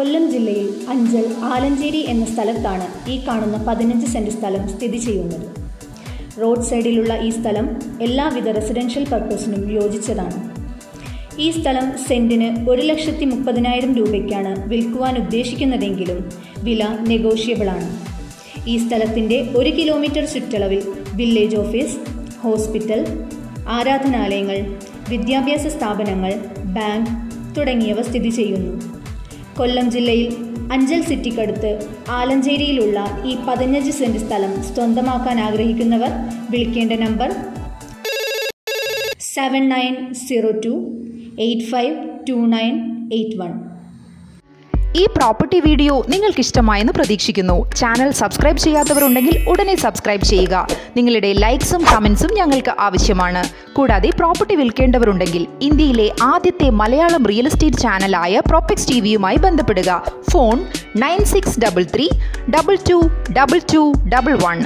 കൊല്ലം ജില്ലയിൽ അഞ്ചൽ ആലഞ്ചേരി എന്ന സ്ഥലത്താണ് ഈ കാണുന്ന പതിനഞ്ച് സെൻറ് സ്ഥലം സ്ഥിതി ചെയ്യുന്നത് റോഡ് സൈഡിലുള്ള ഈ സ്ഥലം എല്ലാവിധ റെസിഡൻഷ്യൽ പർപ്പസിനും യോജിച്ചതാണ് ഈ സ്ഥലം സെൻറ്റിന് ഒരു ലക്ഷത്തി മുപ്പതിനായിരം രൂപയ്ക്കാണ് വിൽക്കുവാൻ ഉദ്ദേശിക്കുന്നതെങ്കിലും വില നെഗോഷ്യബിളാണ് ഈ സ്ഥലത്തിൻ്റെ ഒരു കിലോമീറ്റർ ചുറ്റളവിൽ വില്ലേജ് ഓഫീസ് ഹോസ്പിറ്റൽ ആരാധനാലയങ്ങൾ വിദ്യാഭ്യാസ സ്ഥാപനങ്ങൾ ബാങ്ക് തുടങ്ങിയവ സ്ഥിതി ചെയ്യുന്നു കൊല്ലം ജില്ലയിൽ അഞ്ചൽ സിറ്റിക്കടുത്ത് ആലഞ്ചേരിയിലുള്ള ഈ പതിനഞ്ച് സെൻറ് സ്ഥലം സ്വന്തമാക്കാൻ ആഗ്രഹിക്കുന്നവർ വിളിക്കേണ്ട number seven nine zero two eight five two nine eight one ഈ പ്രോപ്പർട്ടി വീഡിയോ നിങ്ങൾക്ക് ഇഷ്ടമായെന്ന് പ്രതീക്ഷിക്കുന്നു ചാനൽ സബ്സ്ക്രൈബ് ചെയ്യാത്തവരുണ്ടെങ്കിൽ ഉടനെ സബ്സ്ക്രൈബ് ചെയ്യുക നിങ്ങളുടെ ലൈക്സും കമൻസും ഞങ്ങൾക്ക് ആവശ്യമാണ് കൂടാതെ പ്രോപ്പർട്ടി വിൽക്കേണ്ടവരുണ്ടെങ്കിൽ ഇന്ത്യയിലെ ആദ്യത്തെ മലയാളം റിയൽ എസ്റ്റേറ്റ് ചാനലായ പ്രോപ്പക്സ് ടി വിയുമായി ബന്ധപ്പെടുക phone nine six double three double two double two double one